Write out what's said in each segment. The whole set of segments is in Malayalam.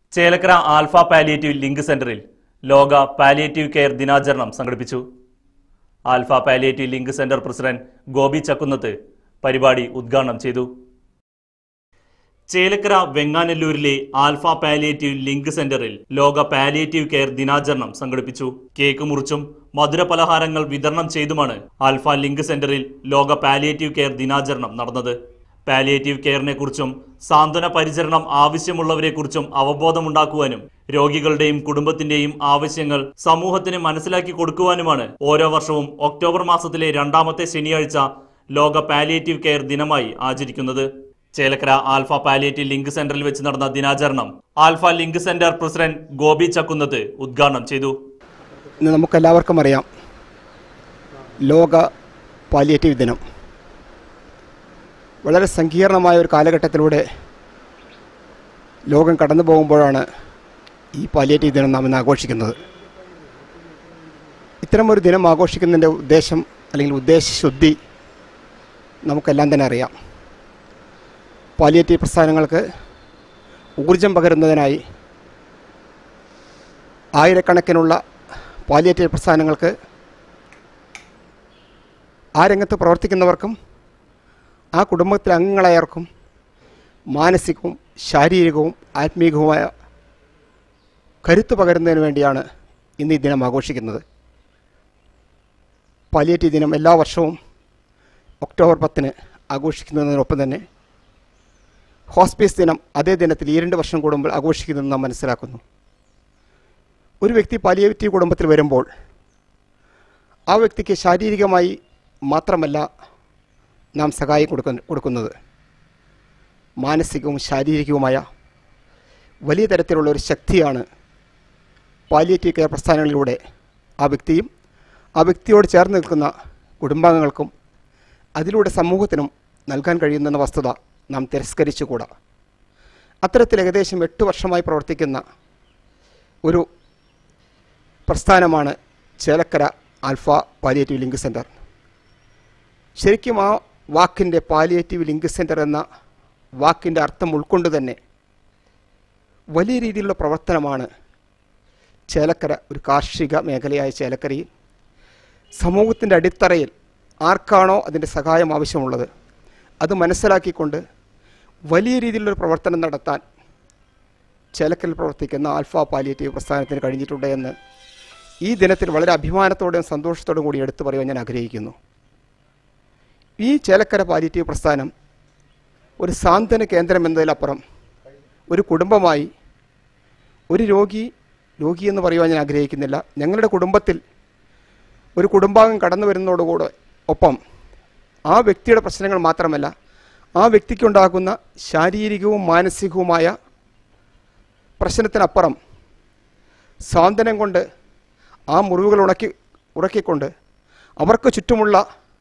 ചേലക്കര ആൽഫ പാലിയേറ്റീവ് ലിങ്ക് സെന്ററിൽ ലോക പാലിയേറ്റീവ് കെയർ ദിനാചരണം സംഘടിപ്പിച്ചു Alpha Palliative Link Centre president Gopi Chakkunnath പരിപാടി ഉദ്ഘാടനം ചെയ്തു ചേലക്കര വെങ്ങാനല്ലൂരിലെ ആൽഫ പാലിയേറ്റീവ് ലിങ്ക് സെന്ററിൽ ലോക പാലിയേറ്റീവ് കെയർ ദിനാചരണം സംഘടിപ്പിച്ചു കേക്ക് മുറിച്ചും മധുര പലഹാരങ്ങൾ വിതരണം ചെയ്തുമാണ് ആൽഫ ലിങ്ക് സെന്ററിൽ ലോക പാലിയേറ്റീവ് കെയർ ദിനാചരണം നടന്നത് പാലിയേറ്റീവ് കെയറിനെ കുറിച്ചും സാന്ത്വന പരിചരണം ആവശ്യമുള്ളവരെ കുറിച്ചും അവബോധമുണ്ടാക്കുവാനും രോഗികളുടെയും കുടുംബത്തിന്റെയും ആവശ്യങ്ങൾ സമൂഹത്തിന് മനസ്സിലാക്കി കൊടുക്കുവാനുമാണ് ഓരോ വർഷവും ഒക്ടോബർ മാസത്തിലെ രണ്ടാമത്തെ ശനിയാഴ്ച ലോക പാലിയേറ്റീവ് കെയർ ദിനമായി ആചരിക്കുന്നത് ചേലക്കര ആൽഫ പാലിയേറ്റീവ് ലിങ്ക് സെന്ററിൽ വെച്ച് നടന്ന ദിനാചരണം Alpha Link Centre president Gopi Chakkunnath ഉദ്ഘാടനം ചെയ്തു ഇന്ന് നമുക്കെല്ലാവർക്കും അറിയാം ലോക പാലിയേറ്റീവ് ദിനം വളരെ സങ്കീർണമായ ഒരു കാലഘട്ടത്തിലൂടെ ലോകം കടന്നു പോകുമ്പോഴാണ് ഈ പാലിയേറ്റീവ് ദിനം നാം ഇന്ന് ആഘോഷിക്കുന്നത് ഇത്തരമൊരു ദിനം ആഘോഷിക്കുന്നതിൻ്റെ ഉദ്ദേശം അല്ലെങ്കിൽ ഉദ്ദേശശുദ്ധി നമുക്കെല്ലാം തന്നെ അറിയാം പാലിയേറ്റീവ് പ്രസ്ഥാനങ്ങൾക്ക് ഊർജം പകരുന്നതിനായി ആയിരക്കണക്കിനുള്ള പാലിയേറ്റീവ് പ്രസ്ഥാനങ്ങൾക്ക് ആ രംഗത്ത് പ്രവർത്തിക്കുന്നവർക്കും ആ കുടുംബത്തിലെ അംഗങ്ങളായവർക്കും മാനസികവും ശാരീരികവും ആത്മീകവുമായ കരുത്ത് പകരുന്നതിന് വേണ്ടിയാണ് ഇന്ന് ഈ ദിനം ആഘോഷിക്കുന്നത് പാലിയേറ്റീവ് ദിനം എല്ലാ വർഷവും ഒക്ടോബർ പത്തിന് ആഘോഷിക്കുന്നതിനൊപ്പം തന്നെ ഹോസ്പീസ് ദിനം അതേ ദിനത്തിൽ ഈ രണ്ട് വർഷം കൂടുമ്പോൾ ആഘോഷിക്കുന്നതെന്ന് നാം മനസ്സിലാക്കുന്നു ഒരു വ്യക്തി പാലിയേറ്റീവ് കുടുംബത്തിൽ വരുമ്പോൾ ആ വ്യക്തിക്ക് ശാരീരികമായി മാത്രമല്ല നാം സഹായം കൊടുക്ക കൊടുക്കുന്നത് മാനസികവും ശാരീരികവുമായ വലിയ തരത്തിലുള്ള ഒരു ശക്തിയാണ് പാലിയേറ്റീവ് കെയർ പ്രസ്ഥാനങ്ങളിലൂടെ ആ വ്യക്തിയും ആ വ്യക്തിയോട് ചേർന്ന് നിൽക്കുന്ന കുടുംബാംഗങ്ങൾക്കും അതിലൂടെ സമൂഹത്തിനും നൽകാൻ കഴിയുന്നെന്ന വസ്തുത നാം തിരസ്കരിച്ചുകൂടാ അത്തരത്തിൽ ഏകദേശം എട്ട് വർഷമായി പ്രവർത്തിക്കുന്ന ഒരു പ്രസ്ഥാനമാണ് Chelakkara Alpha Palliative Link Centre ശരിക്കും ആ വാക്കിൻ്റെ പാലിയേറ്റീവ് ലിങ്ക് സെൻറ്റർ എന്ന വാക്കിൻ്റെ അർത്ഥം ഉൾക്കൊണ്ട് തന്നെ വലിയ രീതിയിലുള്ള പ്രവർത്തനമാണ് ചേലക്കര ഒരു കാർഷിക മേഖലയായ ചേലക്കരയിൽ സമൂഹത്തിൻ്റെ അടിത്തറയിൽ ആർക്കാണോ അതിൻ്റെ സഹായം ആവശ്യമുള്ളത് അത് മനസ്സിലാക്കിക്കൊണ്ട് വലിയ രീതിയിലുള്ളൊരു പ്രവർത്തനം നടത്താൻ ചേലക്കൽ പ്രവർത്തിക്കുന്ന ആൽഫ പാലിയേറ്റീവ് പ്രസ്ഥാനത്തിന് കഴിഞ്ഞിട്ടുണ്ട് എന്ന് ഈ ദിനത്തിൽ വളരെ അഭിമാനത്തോടെയും സന്തോഷത്തോടും കൂടി എടുത്തു പറയുവാൻ ഞാൻ ആഗ്രഹിക്കുന്നു ഈ ചേലക്കര പാലിയേറ്റീവ് പ്രസ്ഥാനം ഒരു സാന്ത്വന കേന്ദ്രം എന്നതിലപ്പുറം ഒരു കുടുംബമായി ഒരു രോഗി രോഗി എന്ന് പറയുവാൻ ഞാൻ ആഗ്രഹിക്കുന്നില്ല ഞങ്ങളുടെ കുടുംബത്തിൽ ഒരു കുടുംബാംഗം കടന്നു വരുന്നതോടുകൂടെ ഒപ്പം ആ വ്യക്തിയുടെ പ്രശ്നങ്ങൾ മാത്രമല്ല ആ വ്യക്തിക്കുണ്ടാകുന്ന ശാരീരികവും മാനസികവുമായ പ്രശ്നത്തിനപ്പുറം സാന്ത്വനം കൊണ്ട് ആ മുറിവുകൾ ഉണക്കി ഉറക്കിക്കൊണ്ട് അവർക്ക് ചുറ്റുമുള്ള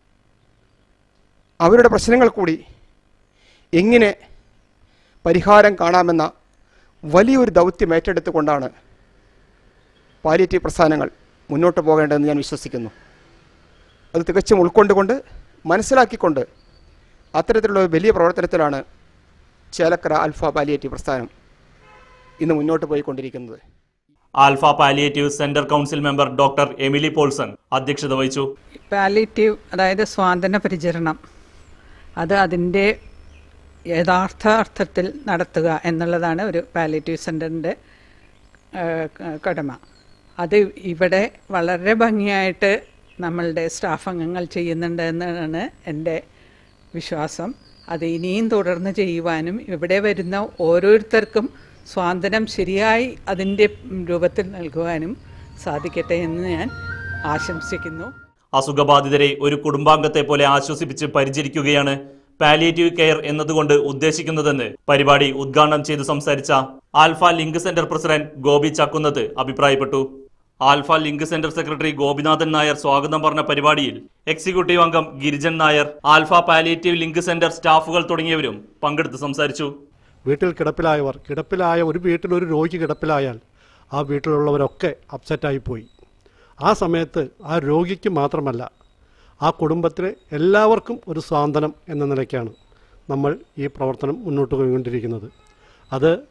അവരുടെ പ്രശ്നങ്ങൾ കൂടി എങ്ങനെ പരിഹാരം കാണാമെന്ന വലിയൊരു ദൗത്യം ഏറ്റെടുത്തുകൊണ്ടാണ് പാലിയേറ്റീവ് പ്രസ്ഥാനങ്ങൾ മുന്നോട്ട് പോകേണ്ടതെന്ന് ഞാൻ വിശ്വസിക്കുന്നു അത് തികച്ചും ഉൾക്കൊണ്ടുകൊണ്ട് മനസ്സിലാക്കിക്കൊണ്ട് അത്തരത്തിലുള്ള ഒരു വലിയ പ്രവർത്തനത്തിലാണ് ചേലക്കര ആൽഫ പാലിയേറ്റീവ് പ്രസ്ഥാനം ഇന്ന് മുന്നോട്ട് പോയിക്കൊണ്ടിരിക്കുന്നത് Alpha Palliative Centre council member doctor Emily Paulson അധ്യക്ഷത വഹിച്ചു പാലിറ്റീവ് അതായത് സ്വാതന്ത്ര്യ പരിചരണം അത് അതിൻ്റെ യഥാർത്ഥ അർത്ഥത്തിൽ നടത്തുക എന്നുള്ളതാണ് ഒരു പാലിറ്റീവ് സെൻറ്ററിൻ്റെ കടമ അത് ഇവിടെ വളരെ ഭംഗിയായിട്ട് നമ്മളുടെ സ്റ്റാഫ് അംഗങ്ങൾ ചെയ്യുന്നുണ്ട് എന്നാണ് എൻ്റെ വിശ്വാസം അത് ഇനിയും തുടർന്ന് ചെയ്യുവാനും ഇവിടെ വരുന്ന ഓരോരുത്തർക്കും സ്വാതന്ത്ര്യം ശരിയായി അതിൻ്റെ രൂപത്തിൽ നൽകുവാനും സാധിക്കട്ടെ എന്ന് ഞാൻ ആശംസിക്കുന്നു അസുഖബാധിതരെ ഒരു കുടുംബാംഗത്തെ പോലെ ആശ്വസിപ്പിച്ച് പരിചരിക്കുകയാണ് പാലിയേറ്റീവ് കെയർ എന്നതുകൊണ്ട് ഉദ്ദേശിക്കുന്നതെന്ന് പരിപാടി ഉദ്ഘാടനം ചെയ്തു സംസാരിച്ച Alpha Link Centre president Gopi Chakkunnath അഭിപ്രായപ്പെട്ടു Alpha Link Centre secretary Gopinathan Nair സ്വാഗതം പറഞ്ഞ പരിപാടിയിൽ എക്സിക്യൂട്ടീവ് അംഗം Girijan Nair Alpha Palliative Link Centre സ്റ്റാഫുകൾ തുടങ്ങിയവരും പങ്കെടുത്ത് സംസാരിച്ചു വീട്ടിൽ കിടപ്പിലായവർ കിടപ്പിലായ ഒരു വീട്ടിൽ ഒരു രോഗി കിടപ്പിലായാൽ ആ വീട്ടിലുള്ളവരൊക്കെ അപ്സെറ്റായി പോയി ആ സമയത്ത് ആ രോഗിക്ക് മാത്രമല്ല ആ കുടുംബത്തിലെ എല്ലാവർക്കും ഒരു സ്വാന്തനം എന്ന നിലയ്ക്കാണ് നമ്മൾ ഈ പ്രവർത്തനം മുന്നോട്ട് പോയിക്കൊണ്ടിരിക്കുന്നത് അത്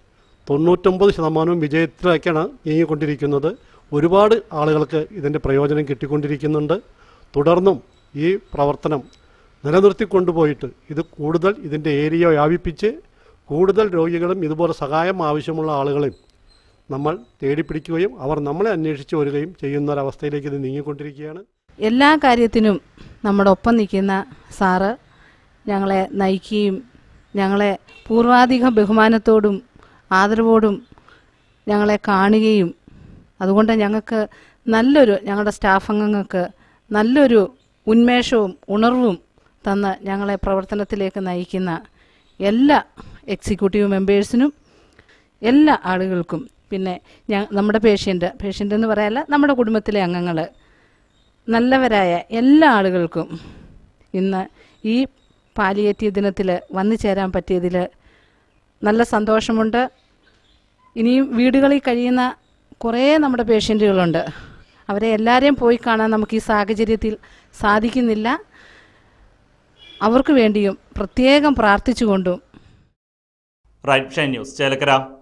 തൊണ്ണൂറ്റൊമ്പത് ശതമാനവും വിജയത്തിലേക്കാണ് നീങ്ങിക്കൊണ്ടിരിക്കുന്നത് ഒരുപാട് ആളുകൾക്ക് ഇതിൻ്റെ പ്രയോജനം കിട്ടിക്കൊണ്ടിരിക്കുന്നുണ്ട് തുടർന്നും ഈ പ്രവർത്തനം നിലനിർത്തിക്കൊണ്ടുപോയിട്ട് ഇത് കൂടുതൽ ഇതിൻ്റെ ഏരിയ വ്യാപിപ്പിച്ച് കൂടുതൽ രോഗികളും ഇതുപോലെ സഹായം ആവശ്യമുള്ള ആളുകളെയും നമ്മൾ തേടിപ്പിടിക്കുകയും അവർ നമ്മളെ അന്വേഷിച്ച് വരികയും ചെയ്യുന്ന ഒരവസ്ഥയിലേക്ക് ഇത് നീങ്ങിക്കൊണ്ടിരിക്കുകയാണ് എല്ലാ കാര്യത്തിനും നമ്മുടെ ഒപ്പം നിൽക്കുന്ന സാറ് ഞങ്ങളെ നയിക്കുകയും ഞങ്ങളെ പൂർവാധിക ബഹുമാനത്തോടും ആദരവോടും ഞങ്ങളെ കാണുകയും അതുകൊണ്ട് ഞങ്ങൾക്ക് നല്ലൊരു ഞങ്ങളുടെ സ്റ്റാഫ് അംഗങ്ങൾക്ക് നല്ലൊരു ഉന്മേഷവും ഉണർവും തന്ന് ഞങ്ങളെ പ്രവർത്തനത്തിലേക്ക് നയിക്കുന്ന എല്ലാ എക്സിക്യൂട്ടീവ് മെമ്പേഴ്സിനും എല്ലാ ആളുകൾക്കും പിന്നെ ഞ നമ്മുടെ പേഷ്യൻ്റ് പേഷ്യൻ്റ് എന്ന് പറയാല്ല നമ്മുടെ കുടുംബത്തിലെ അംഗങ്ങൾ നല്ലവരായ എല്ലാ ആളുകൾക്കും ഇന്ന് ഈ പാലിയേറ്റീവ് ദിനത്തിൽ വന്നു ചേരാൻ പറ്റിയതിൽ നല്ല സന്തോഷമുണ്ട് ഇനിയും വീടുകളിൽ കഴിയുന്ന കുറേ നമ്മുടെ പേഷ്യൻറ്റുകളുണ്ട് അവരെ എല്ലാവരെയും പോയി കാണാൻ നമുക്ക് ഈ സാഹചര്യത്തിൽ സാധിക്കുന്നില്ല അവർക്ക് വേണ്ടിയും പ്രത്യേകം പ്രാർത്ഥിച്ചുകൊണ്ടും റൈറ്റ് ഷൈൻ ന്യൂസ് ചേലക്കര